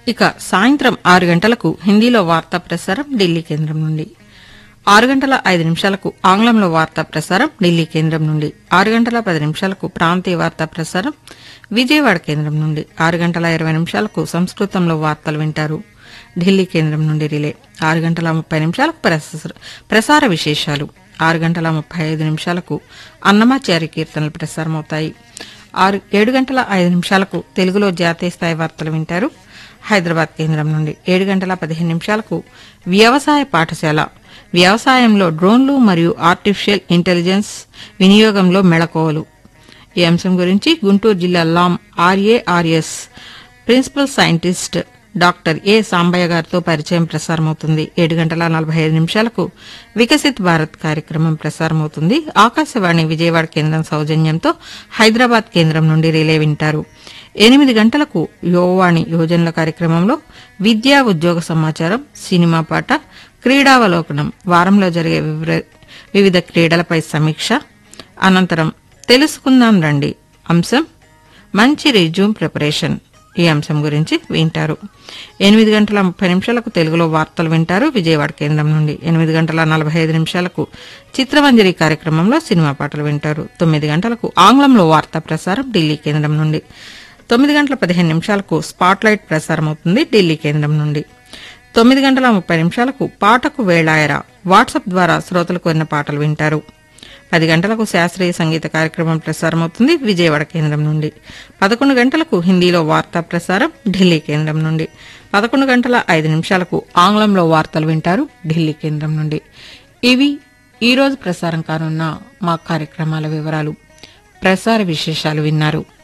ఇక సాయంత్రం ఆరు గంటలకు హిందీలో వార్తా ప్రసారం ఢిల్లీ కేంద్రం నుండి ఆరు గంటల ఐదు నిమిషాలకు ఆంగ్లంలో వార్తా ప్రసారం ఢిల్లీ కేంద్రం నుండి ఆరు గంటల పది నిమిషాలకు ప్రాంతీయ వార్తా ప్రసారం విజయవాడ కేంద్రం నుండి ఆరు గంటల ఇరవై నిమిషాలకు సంస్కృతంలో వార్తలు వింటారు ఢిల్లీ కేంద్రం నుండి రిలే ఆరు గంటల ముప్పై నిమిషాలకు ప్రస- ప్రసార విశేషాలు ఆరు గంటల ముప్పై ఐదు నిమిషాలకు అన్నమాచారి కీర్తనలు ప్రసారమవుతాయి ఆరు ఏడు గంటల ఐదు నిమిషాలకు తెలుగులో జాతీయ స్థాయి వార్తలు వింటారు హైదరాబాద్ కేంద్రం నుండి ఏడు గంటల పదిహేను నిమిషాలకు వ్యవసాయ పాఠశాల వ్యవసాయంలో డ్రోన్లు మరియు ఆర్టిఫిషియల్ ఇంటెలిజెన్స్ వినియోగంలో మెళకువలు ఈ అంశం గురించి గుంటూరు జిల్లా Lam RARS principal scientist doctor A Sambaiah గారితో పరిచయం ప్రసారమవుతుంది ఏడు గంటల నలభై ఐదు నిమిషాలకు వికసిత్ భారత్ కార్యక్రమం ప్రసారమవుతుంది ఆకాశవాణి విజయవాడ కేంద్రం సౌజన్యంతో హైదరాబాద్ కేంద్రం నుండి రిలే వింటారు ఎనిమిది గంటలకు యువవాణి యువజనుల కార్యక్రమంలో విద్యా ఉద్యోగ సమాచారం సినిమా పాట క్రీడావలోకనం వారంలో జరిగే వివర- వివిధ క్రీడలపై సమీక్ష అనంతరం తెలుసుకుందాం రండి అంశం మంచి రెజ్యూమ్ ప్రిపరేషన్ ఈ అంశం గురించి వింటారు ఎనిమిది గంటల ముప్పై నిమిషాలకు తెలుగులో వార్తలు వింటారు విజయవాడ కేంద్రం నుండి ఎనిమిది గంటల నలభై ఐదు నిమిషాలకు చిత్రమంజరి కార్యక్రమంలో సినిమా పాటలు వింటారు తొమ్మిది గంటలకు ఆంగ్లంలో వార్తా ప్రసారం ఢిల్లీ కేంద్రం నుండి తొమ్మిది గంటల పదిహేను నిమిషాలకు స్పాట్లైట్ ప్రసారం అవుతుంది ఢిల్లీ కేంద్రం నుండి తొమ్మిది గంటల ముప్పై నిమిషాలకు పాటకు వేళాయరా వాట్సాప్ ద్వారా శ్రోతలకు విన్న పాటలు వింటారు పది గంటలకు శాస్త్రీయ సంగీత కార్యక్రమం ప్రసారమవుతుంది విజయవాడ కేంద్రం నుండి పదకొండు గంటలకు హిందీలో వార్తా ప్రసారం ఢిల్లీ కేంద్రం నుండి పదకొండు గంటల ఐదు నిమిషాలకు ఆంగ్లంలో వార్తలు వింటారు ఢిల్లీ కేంద్రం నుండి ఇవి ఈ రోజు ప్రసారం కానున్న మా కార్యక్రమాల వివరాలు ప్రసార విశేషాలు విన్నారు